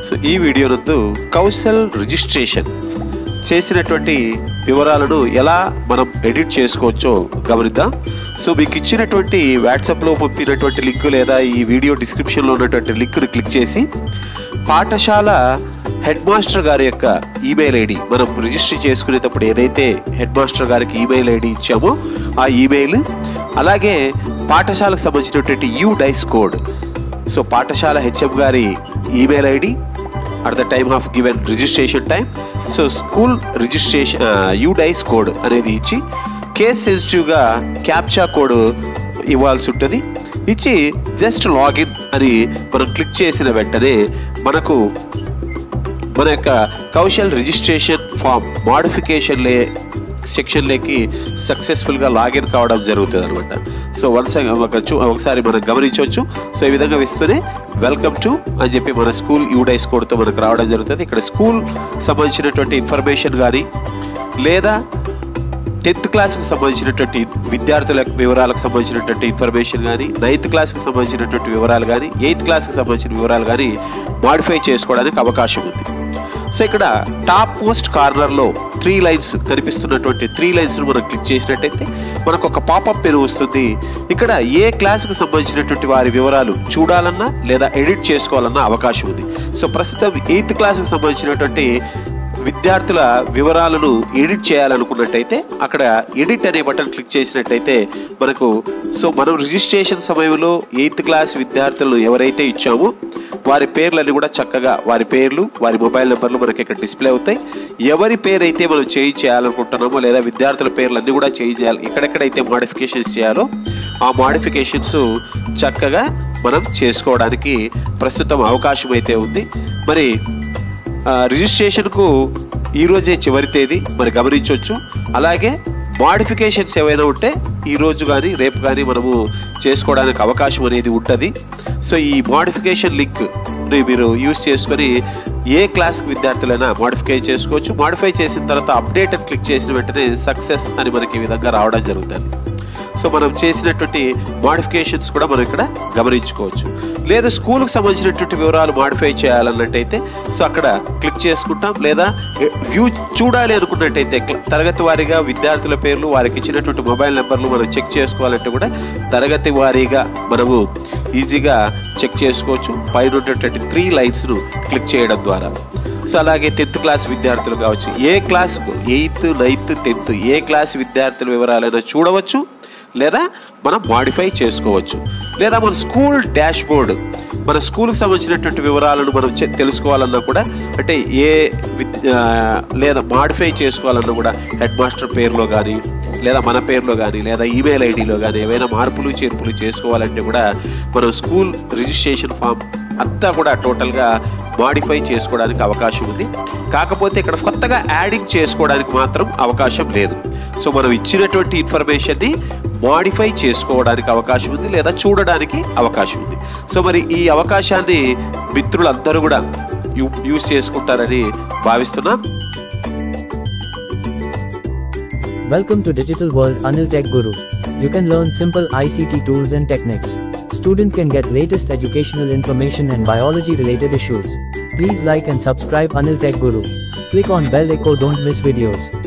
So ఈ video నందు Kaushal registration చేసినటువంటి వివరాలను ఎలా మనం ఎడిట్ చేసుకోవచ్చో గమనిద్దాం సో మీకు ఇచ్చినటువంటి వాట్సాప్లో పంపినటువంటి లింక్ లేదా ఈ వీడియో డిస్క్రిప్షన్లో ఉన్నటువంటి లింక్ని క్లిక్ చేసి పాఠశాల హెడ్ మాస్టర్ గారి యొక్క ఈమెయిల్ ఐడి మనం రిజిస్టర్ చేసుకునేటప్పుడు ఏదైతే హెడ్ మాస్టర్ గారికి ఈమెయిల్ ఐడి ఇచ్చామో ఆ ఈమెయిల్ అలాగే పాఠశాలకు సంబంధించినటువంటి యూ డైస్ కోడ్ సో పాఠశాల హెచ్ఎం గారి email ID at the time of given registration time so school registration U DISE code అనేది ఇచ్చి కేస్ సెన్సిటివ్గా క్యాప్చా కోడ్ ఇవ్వాల్సి ఉంటుంది ఇచ్చి జస్ట్ లాగిన్ అని మనం క్లిక్ చేసిన వెంటనే మనకు మన యొక్క కౌశల్ రిజిస్ట్రేషన్ ఫామ్ మాడిఫికేషన్లే సెక్షన్లోకి సక్సెస్ఫుల్గా లాగిన్ కావడం జరుగుతుంది అనమాట సో వన్స్ ఒక చూ- ఒకసారి మనం గమనించవచ్చు సో ఈ విధంగా ఇస్తూనే వెల్కమ్ టు అని చెప్పి మన స్కూల్ యూడైస్ కోడ్తో మనకు రావడం జరుగుతుంది ఇక్కడ స్కూల్ సంబంధించినటువంటి ఇన్ఫర్మేషన్ కానీ లేదా టెన్త్ క్లాస్కి సంబంధించినటువంటి విద్యార్థుల వివరాలకు సంబంధించినటువంటి ఇన్ఫర్మేషన్ కానీ నైన్త్ క్లాస్కి సంబంధించినటువంటి వివరాలు కానీ ఎయిత్ క్లాస్కి సంబంధించిన వివరాలు కానీ మాడిఫై చేసుకోవడానికి అవకాశం ఉంది సో ఇక్కడ టాప్ మోస్ట్ కార్నర్లో త్రీ లైన్స్ కనిపిస్తున్నటువంటి త్రీ లైన్స్ను మనం క్లిక్ చేసినట్టయితే మనకు ఒక పాపప్ మెనూ వస్తుంది ఇక్కడ ఏ క్లాస్కి సంబంధించినటువంటి వారి వివరాలు చూడాలన్నా లేదా ఎడిట్ చేసుకోవాలన్నా అవకాశం ఉంది సో ప్రస్తుతం ఎయిత్ క్లాస్కి సంబంధించినటువంటి విద్యార్థుల వివరాలను ఎడిట్ చేయాలనుకున్నట్టయితే అక్కడ ఎడిట్ అనే బటన్ క్లిక్ చేసినట్టయితే మనకు సో మనం రిజిస్ట్రేషన్ సమయంలో ఎయిత్ క్లాస్ విద్యార్థులను ఎవరైతే ఇచ్చామో వారి పేర్లన్నీ కూడా చక్కగా వారి పేర్లు వారి మొబైల్ నెంబర్లు మనకి ఇక్కడ డిస్ప్లే అవుతాయి ఎవరి పేరు అయితే మనం చేంజ్ చేయాలనుకుంటున్నామో లేదా విద్యార్థుల పేర్లన్నీ కూడా చేంజ్ చేయాలి ఎక్కడెక్కడైతే మాడిఫికేషన్స్ చేయాలో ఆ మాడిఫికేషన్స్ చక్కగా మనం చేసుకోవడానికి ప్రస్తుతం అవకాశం అయితే ఉంది మరి ఆ, రిజిస్ట్రేషన్కు ఈరోజే చివరి తేదీ మరి గమనించవచ్చు అలాగే మాడిఫికేషన్స్ ఏవైనా ఉంటే ఈరోజు కానీ రేపు కానీ మనము చేసుకోవడానికి అవకాశం అనేది ఉంటుంది సో ఈ మాడిఫికేషన్ లింక్ మీరు యూస్ చేసుకొని ఏ క్లాస్కి విద్యార్థులైనా మాడిఫై చేసుకోవచ్చు మాడిఫై చేసిన తర్వాత అప్డేట్ అని క్లిక్ చేసిన వెంటనే సక్సెస్ అని మనకి ఈ విధంగా రావడం జరుగుతుంది సో మనం చేసినటువంటి మాడిఫికేషన్స్ కూడా మనం ఇక్కడ గమనించుకోవచ్చు లేదా స్కూల్కి సంబంధించినటువంటి వివరాలు మాడిఫై చేయాలన్నట్టయితే సో అక్కడ క్లిక్ చేసుకుంటాం లేదా వ్యూ చూడాలి అనుకున్నట్టయితే క్ల- తరగతి వారీగా విద్యార్థుల పేర్లు వారికి ఇచ్చినటువంటి మొబైల్ నెంబర్లు మనం చెక్ చేసుకోవాలంటే కూడా తరగతి వారీగా మనము ఈజీగా చెక్ చేసుకోవచ్చు పైన ఉన్నటువంటి త్రీ లైన్స్ను క్లిక్ చేయడం ద్వారా సో అలాగే టెన్త్ క్లాస్ విద్యార్థులు కావచ్చు ఏ క్లాస్ ఎయిత్ నైన్త్ టెన్త్ ఏ క్లాస్ విద్యార్థుల వివరాలైనా చూడవచ్చు లేదా మనం మాడిఫై చేసుకోవచ్చు లేదా మన స్కూల్ డాష్ బోర్డ్ మన స్కూల్కి సంబంధించినటువంటి వివరాలను మనం చె- తెలుసుకోవాలన్నా కూడా అంటే ఏ విద్ ఆ, లేదా మాడిఫై చేసుకోవాలన్నా కూడా హెడ్ మాస్టర్ పేరులో కానీ లేదా మన పేరులో కానీ లేదా ఈమెయిల్ ఐడిలో కానీ ఏవైనా మార్పులు చేర్పులు చేసుకోవాలంటే కూడా మనం స్కూల్ రిజిస్ట్రేషన్ ఫామ్ అంతా కూడా టోటల్గా మాడిఫై చేసుకోవడానికి అవకాశం ఉంది కాకపోతే ఇక్కడ కొత్తగా యాడింగ్ చేసుకోవడానికి మాత్రం అవకాశం లేదు సో మనం ఇచ్చినటువంటి ఇన్ఫర్మేషన్ని మాడిఫై చేసుకోవడానికి అవకాశం ఉంది లేదా చూడడానికి అవకాశం ఉంది సో మరి ఈ అవకాశాన్ని మిత్రులందరూ కూడా యూ యూస్ చేసుకుంటారని భావిస్తున్నాం Welcome to Digital World Anil Tech Guru. You can learn simple ICT tools and techniques. Student can get latest educational information and biology related issues. Please like and subscribe Anil Tech Guru. Click on bell echo don't miss videos.